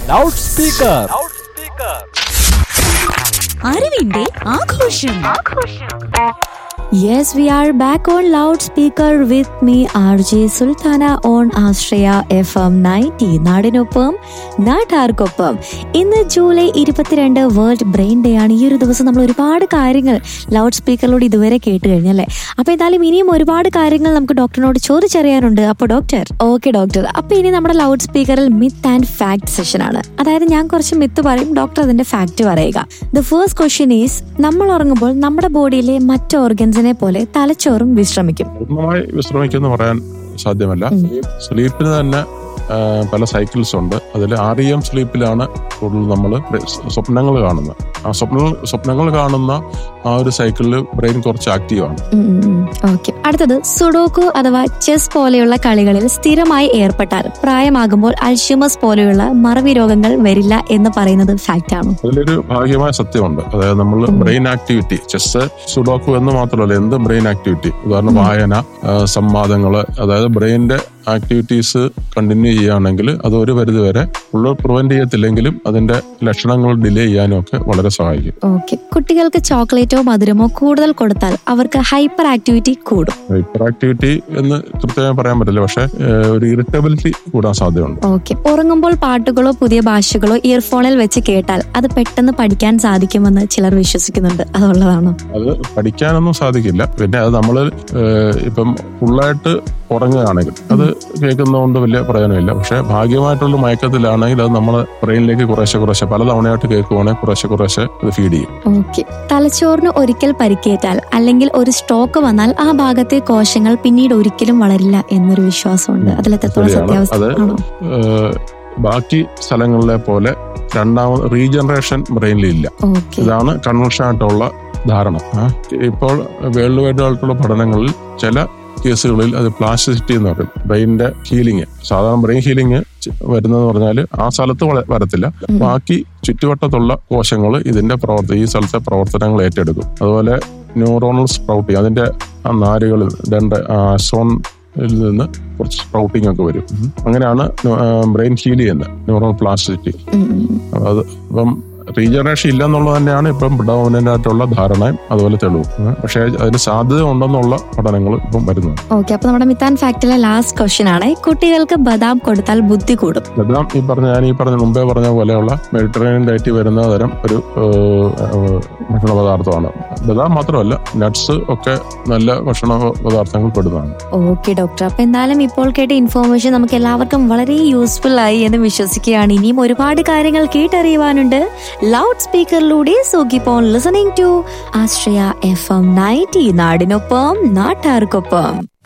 Loud speaker അറിവിന്റെ ആഘോഷം Yes, we are back on loudspeaker with me, RJ Sultana on Astraya FM 90. നാടിനൊപ്പം നാട്ടാർക്കൊപ്പം ഇന്ന് ജൂലൈ ഇരുപത്തിരണ്ട് വേൾഡ് ബ്രെയിൻ ഡേ ആണ് ഈ ഒരു ദിവസം നമ്മൾ ഒരുപാട് കാര്യങ്ങൾ ലൗഡ് സ്പീക്കറിലൂടെ ഇതുവരെ കേട്ട് കഴിഞ്ഞല്ലേ അപ്പൊ എന്തായാലും ഇനിയും ഒരുപാട് കാര്യങ്ങൾ നമുക്ക് ഡോക്ടറിനോട് ചോദിച്ചറിയാനുണ്ട് അപ്പൊ ഡോക്ടർ ഓക്കെ ഡോക്ടർ അപ്പൊ ഇനി നമ്മുടെ ലൗഡ് സ്പീക്കറിൽ മിത്ത് ആൻഡ് ഫാക്ട് സെഷൻ ആണ് അതായത് ഞാൻ കുറച്ച് മിത്ത് പറയും ഡോക്ടർ അതിന്റെ ഫാക്ട് പറയുക ദ ഫസ്റ്റ് ക്വസ്റ്റ്യൻ ഈസ് നമ്മൾ ഉറങ്ങുമ്പോൾ നമ്മുടെ ബോഡിയിലെ മറ്റ് ഓർഗൻസിനെ പോലെ തലച്ചോറും വിശ്രമിക്കും പൂർണ്ണമായി വിശ്രമിക്കുമെന്ന് പറയാൻ സാധ്യമല്ല സ്ലീപ്പിന് തന്നെ ആ, പല സൈക്കിൾസ് ഉണ്ട് അതിൽ ആർ ഇ എം സ്ലീപ്പിലാണ് കൂടുതൽ നമ്മൾ സ്വപ്നങ്ങൾ കാണുന്നത് ആ സ്വപ്ന സ്വപ്നങ്ങൾ കാണുന്ന ആ ഒരു സൈക്കിളിൽ ബ്രെയിൻ കുറച്ച് ആക്റ്റീവ് ആണ് ഓക്കെ അടുത്തത് സുഡോക്കു അഥവാ ചെസ് പോലെയുള്ള കളികളിൽ സ്ഥിരമായി ഏർപ്പെട്ടാൽ പ്രായമാകുമ്പോൾ അൽഷിമസ് പോലെയുള്ള മറവി രോഗങ്ങൾ വരില്ല എന്ന് പറയുന്നത് ഫാക്റ്റ് ആണോ അതിലൊരു ഭാഗ്യമായ സത്യമുണ്ട് അതായത് നമ്മൾ ബ്രെയിൻ ആക്ടിവിറ്റി ചെസ് സുഡോക്കു എന്ന് മാത്രമല്ല എന്ത് ബ്രെയിൻ ആക്ടിവിറ്റി ഉദാഹരണം വായന ആ, സംവാദങ്ങള് അതായത് ബ്രെയിനിന്റെ ആക്ടിവിറ്റീസ് കണ്ടിന്യൂ ചെയ്യുകയാണെങ്കിൽ അത് ഒരു പരിധി വരെ ഫുള്ള് പ്രിവെന്റ് ചെയ്യത്തില്ലെങ്കിലും അതിന്റെ ലക്ഷണങ്ങൾ ഡിലേ ചെയ്യാനും ഒക്കെ വളരെ സഹായിക്കും ഓക്കെ കുട്ടികൾക്ക് ചോക്ലേറ്റോ മധുരമോ കൂടുതൽ കൊടുത്താൽ അവർക്ക് ഹൈപ്പർ ആക്ടിവിറ്റി കൂടും ഹൈപ്പർ ആക്ടിവിറ്റി എന്ന് കൃത്യമായി പറയാൻ പറ്റില്ല പക്ഷെ ഏഹ്, ഒരു ഇറിറ്റബിലിറ്റി കൂടാൻ സാധ്യതയുണ്ട് ഓക്കെ ഉറങ്ങുമ്പോൾ പാട്ടുകളോ പുതിയ ഭാഷകളോ ഇയർഫോണിൽ വെച്ച് കേട്ടാൽ അത് പെട്ടെന്ന് പഠിക്കാൻ സാധിക്കുമെന്ന് ചിലർ വിശ്വസിക്കുന്നുണ്ട് അതുള്ളതാണോ അത് പഠിക്കാനൊന്നും സാധിക്കില്ല പിന്നെ അത് നമ്മൾ ഇപ്പം ഫുള്ളായിട്ട് ഉറങ്ങുകയാണെങ്കിൽ അത് കേൾക്കുന്നതുകൊണ്ട് വലിയ പ്രയോജനമില്ല പക്ഷെ ഭാഗ്യമായിട്ടുള്ള മയക്കത്തിലാണെങ്കിൽ അത് നമ്മുടെ ബ്രെയിനിലേക്ക് കുറേശ്ശെ കുറേശ്ശെ പല തവണയായിട്ട് കേൾക്കുവാണെങ്കിൽ കുറേശ്ശെ കുറേശ്ശെ അത് ഫീഡ് ചെയ്യും ഓക്കെ തലച്ചോറിന് ഒരിക്കൽ പരിക്കേറ്റാൽ അല്ലെങ്കിൽ ഒരു സ്ട്രോക്ക് വന്നാൽ ആ ഭാഗത്തെ കോശങ്ങൾ പിന്നീട് ഒരിക്കലും വളരില്ല എന്നൊരു വിശ്വാസമുണ്ട് അതിൽ എത്രത്തോളം ശരിയാണ്. സത്യാവസ്ഥ അത് ആണോ ഏഹ്, ബാക്കി സ്ഥലങ്ങളിലെ പോലെ രണ്ടാമത് റീജനറേഷൻ ബ്രെയിനിലില്ല ഓക്കെ ഇതാണ് കൺവെൻഷൻ ആയിട്ടുള്ള ധാരണ ആ. ഇപ്പോൾ വേൾഡ് വൈഡ് ആയിട്ടുള്ള പഠനങ്ങളിൽ ചില കേസുകളിൽ അത് പ്ലാസ്റ്റിസിറ്റി എന്ന് പറയും ബ്രെയിനിന്റെ ഹീലിംഗ് സാധാരണ ബ്രെയിൻ ഹീലിംഗ് വരുന്നതെന്ന് പറഞ്ഞാൽ ആ സ്ഥലത്ത് വള- വരത്തില്ല ബാക്കി ചുറ്റുവട്ടത്തുള്ള കോശങ്ങൾ ഇതിന്റെ പ്രവർത്തി ഈ സ്ഥലത്തെ പ്രവർത്തനങ്ങൾ ഏറ്റെടുക്കും അതുപോലെ ന്യൂറോണൽ സ്പ്രൗട്ടിങ് അതിന്റെ ആ നാരുകളിൽ രണ്ട് സോൺ ിൽ നിന്ന് കുറച്ച് സ്പ്രൗട്ടിംഗ് ഒക്കെ വരും അങ്ങനെയാണ് ബ്രെയിൻ ഹീൽ ചെയ്യുന്നത് ന്യൂറോൺ പ്ലാസ്റ്റിസിറ്റി അത് ഇപ്പം റീജനറേഷൻ ഇല്ല എന്നുള്ളത് തന്നെയാണ് ഇപ്പം പ്രഡോമിനന്റ് ആയിട്ടുള്ള ധാരണയും അതുപോലെ തെളിവും ഉം. പക്ഷേ അതിന് സാധ്യത ഉണ്ടെന്നുള്ള പഠനങ്ങൾ ഇപ്പം വരുന്നുണ്ട് ഓക്കെ അപ്പൊ നമ്മുടെ മിത്താൻ ഫാക്ടിലെ ലാസ്റ്റ് ക്വസ്റ്റ്യൻ ആണ് കുട്ടികൾക്ക് ബദാം കൊടുത്താൽ ബുദ്ധി കൂടും ബദാം ഈ പറഞ്ഞ ഞാൻ ഈ പറഞ്ഞ മുമ്പേ പറഞ്ഞ പോലെയുള്ള മെഡിറ്ററേനിയൻ ഡയറ്റിൽ വരുന്ന തരം ഒരു ഏഹ്, ഏഹ്, ഭക്ഷണ പദാർത്ഥമാണ് ബദാം മാത്രമല്ല നട്ട്സ് ഒക്കെ നല്ല ഭക്ഷണ പദാർത്ഥങ്ങൾ പെടുന്നതാണ് ഓക്കെ ഡോക്ടർ അപ്പൊ എന്തായാലും ഇപ്പോൾ കേട്ട ഇൻഫോർമേഷൻ നമുക്ക് എല്ലാവർക്കും വളരെ യൂസ്ഫുൾ ആയി എന്ന് വിശ്വസിക്കുകയാണ് ഇനിയും ഒരുപാട് കാര്യങ്ങൾ കേട്ടറിയുവാനുണ്ട് ലൗഡ് സ്പീക്കറിലൂടെ so keep on listening to Ashraya F M ninety നാടിനൊപ്പം നാട്ടാർക്കൊപ്പം